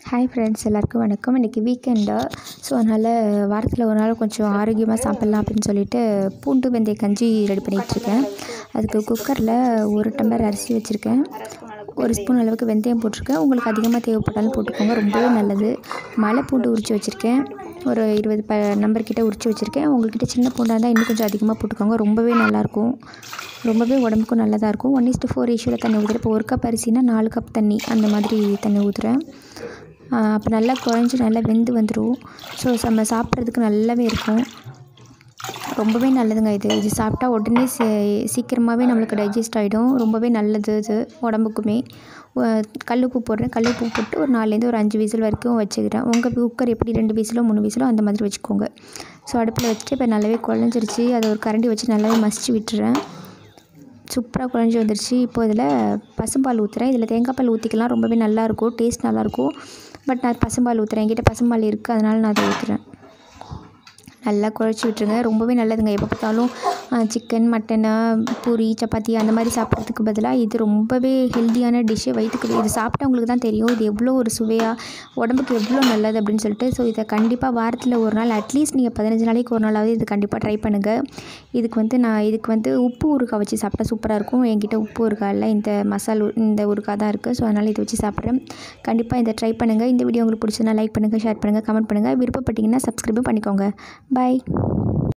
hi friends எல்லாருக்கும் வணக்கம் இன்றைக்கி வீக்கெண்டு ஸோ அதனால் வாரத்தில் ஒரு நாள் கொஞ்சம் ஆரோக்கியமாக சாப்பிட்லாம் அப்படின்னு சொல்லிட்டு பூண்டு வெந்தய கஞ்சி ரெடி பண்ணிகிட்ருக்கேன் அதுக்கு குக்கரில் ஒரு டம்ளர் அரிசி வச்சுருக்கேன் ஒரு ஸ்பூன் அளவுக்கு வெந்தயம் போட்டிருக்கேன் உங்களுக்கு அதிகமாக தேவைப்பட்டாலும் போட்டுக்கோங்க ரொம்பவே நல்லது மலை பூண்டு உரித்து வச்சுருக்கேன் ஒரு இருபது ப நம்பர் கிட்ட உரித்து வச்சுருக்கேன் உங்கள்கிட்ட சின்ன பூண்டாக இருந்தால் இன்னும் கொஞ்சம் அதிகமாக போட்டுக்கோங்க ரொம்பவே நல்லாயிருக்கும் ரொம்பவே உடம்புக்கும் நல்லதாக இருக்கும் ஒன் இஸ்ட்டு ஃபோர் ரேஷியோவில் தண்ணி ஊற்றுறேன் இப்போ ஒரு கப் அரிசினா நாலு கப் தண்ணி அந்த மாதிரி தண்ணி ஊற்றுறேன் அப்போ நல்லா குழஞ்சி நல்லா வெந்து வந்துடும் ஸோ நம்ம சாப்பிட்றதுக்கு நல்லாவே இருக்கும் ரொம்பவே நல்லதுங்க இது இது சாப்பிட்டா உடனே சீ சீக்கிரமாகவே நம்மளுக்கு டைஜஸ்ட் ஆகிடும் ரொம்பவே நல்லது இது உடம்புக்குமே கல் உப்பு போடுறேன் கல் உப்பு போட்டு ஒரு நாலுலேருந்து ஒரு அஞ்சு விசில் வரைக்கும் வச்சுக்கிறேன் உங்கள் குக்கர் எப்படி ரெண்டு விசிலோ மூணு விசிலோ அந்த மாதிரி வச்சுக்கோங்க ஸோ அடுப்பில் வச்சுட்டு இப்போ நல்லாவே குழஞ்சிருச்சு அதை ஒரு கரண்டி வச்சு நல்லாவே மசிச்சு விட்டுறேன் சூப்பராக குழஞ்சி வந்துருச்சு இப்போ இதில் பசும்பால் ஊற்றுறேன் இதில் தேங்காய் பால் ஊற்றிக்கலாம் ரொம்பவே நல்லாயிருக்கும் டேஸ்ட் நல்லாயிருக்கும் பட் நான் பசும்பால் ஊற்றுறேன் என்கிட்ட பசும்பால் இருக்குது அதனால் நான் அதை ஊற்றுறேன் நல்லா குழச்சி விட்டுருங்க ரொம்பவே நல்லதுங்க எப்போ பார்த்தாலும் சிக்கன் மட்டனு பூரி சப்பாத்தி அந்த மாதிரி சாப்பிட்றதுக்கு பதிலாக இது ரொம்பவே ஹெல்த்தியான டிஷ்ஷு வயிற்றுக்கு இது சாப்பிட்டவங்களுக்கு தான் தெரியும் இது எவ்வளோ ஒரு சுவையாக உடம்புக்கு எவ்வளோ நல்லது அப்படின்னு சொல்லிட்டு ஸோ இதை கண்டிப்பாக வாரத்தில் ஒரு நாள் அட்லீஸ்ட் நீங்கள் பதினஞ்சு நாளைக்கு ஒரு நாளாவது இது கண்டிப்பாக ட்ரை பண்ணுங்கள் இதுக்கு வந்து நான் இதுக்கு வந்து உப்பு ஊறுகாய் வச்சு சாப்பிட்டா சூப்பராக இருக்கும் என்கிட்ட உப்பு ஊறுகாய் இல்லை இந்த மசால் இந்த ஊறுகாய் தான் இருக்குது ஸோ அதனால் இதை வச்சு சாப்பிட்றேன் கண்டிப்பாக இதை ட்ரை பண்ணுங்கள் இந்த வீடியோ உங்களுக்கு பிடிச்சதுனா லைக் பண்ணுங்கள் ஷேர் பண்ணுங்கள் கமெண்ட் பண்ணுங்கள் விருப்பப்பட்டீங்கன்னா சப்ஸ்கிரைபும் பண்ணிக்கோங்க பாய்